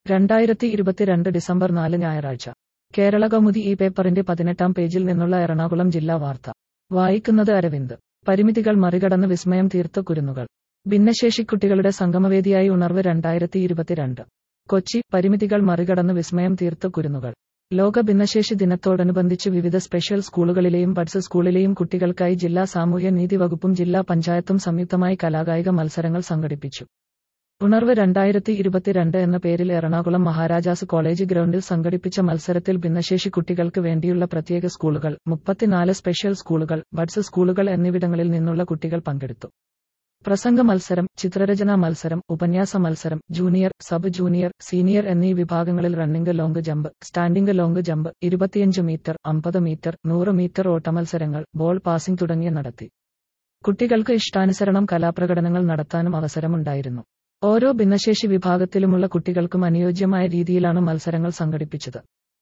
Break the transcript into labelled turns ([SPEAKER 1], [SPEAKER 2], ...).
[SPEAKER 1] രണ്ടായിരത്തി ഇരുപത്തിരണ്ട് ഡിസംബർ നാല് ഞായറാഴ്ച കേരള കൗമുദി ഈ പേപ്പറിന്റെ പതിനെട്ടാം പേജിൽ നിന്നുള്ള എറണാകുളം ജില്ലാ വാർത്ത വായിക്കുന്നത് അരവിന്ദ് പരിമിതികൾ മറികടന്ന് വിസ്മയം തീർത്ത കുരുന്നുകൾ ഭിന്നശേഷിക്കുട്ടികളുടെ സംഗമവേദിയായി ഉണർവ് രണ്ടായിരത്തി ഇരുപത്തിരണ്ട് കൊച്ചി പരിമിതികൾ മറികടന്ന് വിസ്മയം തീർത്ത കുരുന്നുകൾ ലോക ഭിന്നശേഷി ദിനത്തോടനുബന്ധിച്ച് വിവിധ സ്പെഷ്യൽ സ്കൂളുകളിലെയും ബഡ്സ് സ്കൂളിലെയും കുട്ടികൾക്കായി ജില്ലാ സാമൂഹ്യ നീതി വകുപ്പും ജില്ലാ പഞ്ചായത്തും സംയുക്തമായി കലാകായിക മത്സരങ്ങൾ സംഘടിപ്പിച്ചു ഉണർവ് രണ്ടായിരത്തി ഇരുപത്തിരണ്ട് എന്ന പേരിൽ എറണാകുളം മഹാരാജാസ് കോളേജ് ഗ്രൗണ്ടിൽ സംഘടിപ്പിച്ച മത്സരത്തിൽ ഭിന്നശേഷി കുട്ടികൾക്ക് വേണ്ടിയുള്ള പ്രത്യേക സ്കൂളുകൾ മുപ്പത്തിനാല് സ്പെഷ്യൽ സ്കൂളുകൾ ബഡ്സ് സ്കൂളുകൾ എന്നിവിടങ്ങളിൽ നിന്നുള്ള കുട്ടികൾ പങ്കെടുത്തു പ്രസംഗ മത്സരം ചിത്രരചനാ മത്സരം ഉപന്യാസ മത്സരം ജൂനിയർ സബ് ജൂനിയർ സീനിയർ എന്നീ വിഭാഗങ്ങളിൽ running long jump standing long jump ഇരുപത്തിയഞ്ച് മീറ്റർ അമ്പത് മീറ്റർ നൂറ് മീറ്റർ ഓട്ടമത്സരങ്ങൾ ബോൾ പാസിംഗ് തുടങ്ങിയ നടത്തി കുട്ടികൾക്ക് ഇഷ്ടാനുസരണം കലാപ്രകടനങ്ങൾ നടത്താനും അവസരമുണ്ടായിരുന്നു ഓരോ ഭിന്നശേഷി വിഭാഗത്തിലുമുള്ള കുട്ടികൾക്കും അനുയോജ്യമായ രീതിയിലാണ് മത്സരങ്ങൾ സംഘടിപ്പിച്ചത്